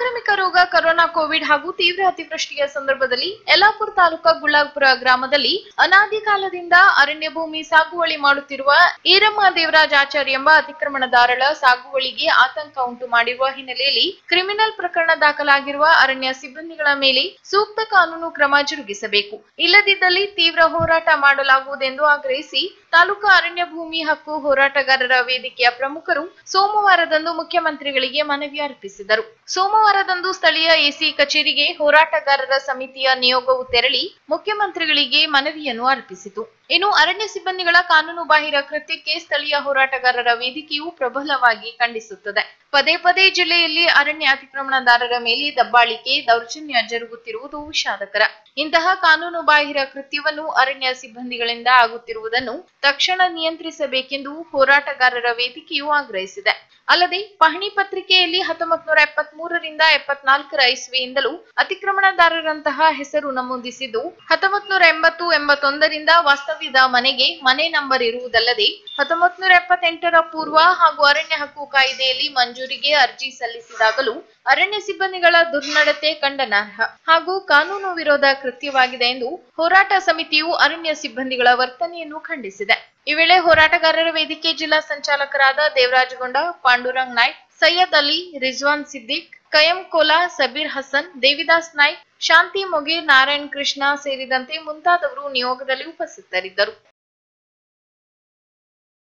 ಸಾಂಕ್ರಾಮಿಕ ರೋಗ corona Covid ಹಾಗೂ ತೀವ್ರ ಅತಿವೃಷ್ಟಿಯ ಸಂದರ್ಭದಲ್ಲಿ ಯಲ್ಲಾಪುರ ತಾಲೂಕಾ ಗುಳ್ಳಾಪುರ ಗ್ರಾಮದಲ್ಲಿ ಅನಾದಿ ಕಾಲದಿಂದ ಅರಣ್ಯ ಭೂಮಿ ಸಾಗುವಳಿ ಮಾಡುತ್ತಿರುವ ಈರಮ್ಮ ದೇವರಾಜ್ ಆಚಾರ್ಯ ಎಂಬ ಅತಿಕ್ರಮಣದಾರಳ ಸಾಗುವಳಿಗೆ ಆತಂಕ ಉಂಟು ಮಾಡಿರುವ ಹಿನ್ನೆಲೆಯಲ್ಲಿ ಕ್ರಿಮಿನಲ್ ಪ್ರಕರಣ ದಾಖಲಾಗಿರುವ ಅರಣ್ಯ ಸಿಬ್ಬಂದಿಗಳ ಮೇಲೆ ಸೂಕ್ತ ಕಾನೂನು ಕ್ರಮ ಜರುಗಿಸಬೇಕು ಇಲ್ಲದಿದ್ದಲ್ಲಿ ತೀವ್ರ ಹೋರಾಟ ಮಾಡಲಾಗುವುದೆಂದು ಆಗ್ರಹಿಸಿ ತಾಲೂಕಾ ಅರಣ್ಯ ಭೂಮಿ ಹಕ್ಕು ಹೋರಾಟಗಾರರ ವೇದಿಕೆಯ ಪ್ರಮುಖರು ಸೋಮವಾರದಂದು ಮುಖ್ಯಮಂತ್ರಿಗಳಿಗೆ ಮನವಿ ಅರ್ಪಿಸಿದರು ಸೋಮವಾರದಂದು ಸ್ಥಳೀಯ ಎಸಿ ಕಚೇರಿಗೆ ಹೋರಾಟಗಾರರ ಸಮಿತಿಯ ನಿಯೋಗವು ತೆರಳಿ ಮುಖ್ಯಮಂತ್ರಿಗಳಿಗೆ ಮನವಿಯನ್ನು ಅರ್ಪಿಸಿತು ಇನ್ನು ಅರಣ್ಯ ಸಿಬ್ಬಂದಿಗಳ ಕಾನೂನು ಬಾಹಿರ ಕೃತ್ಯಕ್ಕೆ ಸ್ಥಳೀಯ ಹೋರಾಟಗಾರರ ವೇದಿಕೆಯು ಪ್ರಬಲವಾಗಿ ಖಂಡಿಸುತ್ತದೆ ಪದೇ ಪದೇ ಜಿಲ್ಲೆಯಲ್ಲಿ ಅರಣ್ಯ ಅತಿಕ್ರಮಣದಾರರ ಮೇಲೆ ದಬ್ಬಾಳಿಕೆ ದೌರ್ಜನ್ಯ ಜರುಗುತ್ತಿರುವುದು ವಿಷಾದಕರ ಇಂತಹ ಕಾನೂನು ಬಾಹಿರ ಕೃತ್ಯವನ್ನು ಅರಣ್ಯ ಸಿಬ್ಬಂದಿಗಳಿಂದ ಆಗುತ್ತಿರುವುದನ್ನು ತಕ್ಷಣ ನಿಯಂತ್ರಿಸಬೇಕೆಂದು ಹೋರಾಟಗಾರರ ವೇದಿಕೆಯು ಆಗ್ರಹಿಸಿದೆ ಅಲ್ಲದೆ ಪಹಣಿ ಪತ್ರಿಕೆಯಲ್ಲಿ ಹತ್ತೊಂಬತ್ ನೂರ ಎಪ್ಪತ್ತ್ ಮೂರರಿಂದ ಎಪ್ಪತ್ನಾಲ್ಕರ ಇಸ್ವಿಯಿಂದಲೂ ಅತಿಕ್ರಮಣದಾರರಂತಹ ಹೆಸರು ನಮೂದಿಸಿದ್ದು ಹತ್ತೊಂಬತ್ ನೂರ ಎಂಬತ್ತು ಎಂಬತ್ತೊಂದರಿಂದ ವಾಸ್ತವ್ಯದ ಮನೆಗೆ ಮನೆ ನಂಬರ್ ಇರುವುದಲ್ಲದೆ ಹತ್ತೊಂಬತ್ ನೂರ ಎಪ್ಪತ್ತೆಂಟರ ಪೂರ್ವ ಹಾಗೂ ಅರಣ್ಯ ಹಕ್ಕು ಕಾಯ್ದೆಯಲ್ಲಿ ಮಂಜೂರಿಗೆ ಅರ್ಜಿ ಸಲ್ಲಿಸಿದಾಗಲೂ ಅರಣ್ಯ ಸಿಬ್ಬಂದಿಗಳ ದುರ್ನಡತೆ ಖಂಡನಾರ್ಹ ಹಾಗೂ ಕಾನೂನು ವಿರೋಧ ಕೃತ್ಯವಾಗಿದೆ ಎಂದು ಹೋರಾಟ ಸಮಿತಿಯು ಅರಣ್ಯ ಸಿಬ್ಬಂದಿಗಳ ವರ್ತನೆಯನ್ನು ಖಂಡಿಸಿದೆ ಈ ವೇಳೆ ಹೋರಾಟಗಾರರ ವೇದಿಕೆ ಜಿಲ್ಲಾ ಸಂಚಾಲಕರಾದ ದೇವರಾಜಗೊಂಡ ಪಾಂಡುರಂಗ್ ನಾಯ್ಕ್ ಸೈಯದ್ ಅಲಿ ರಿಜ್ವಾನ್ ಸಿದ್ದಿಕ್ ಕಯಂ ಕೋಲಾ ಸಬೀರ್ ಹಸನ್ ದೇವಿದಾಸ್ ನಾಯ್ಕ್ ಶಾಂತಿ ಮೊಗೇರ್ ನಾರಾಯಣ್ ಕೃಷ್ಣ ಸೇರಿದಂತೆ ಮುಂತಾದವರು ನಿಯೋಗದಲ್ಲಿ ಉಪಸ್ಥಿತರಿದ್ದರು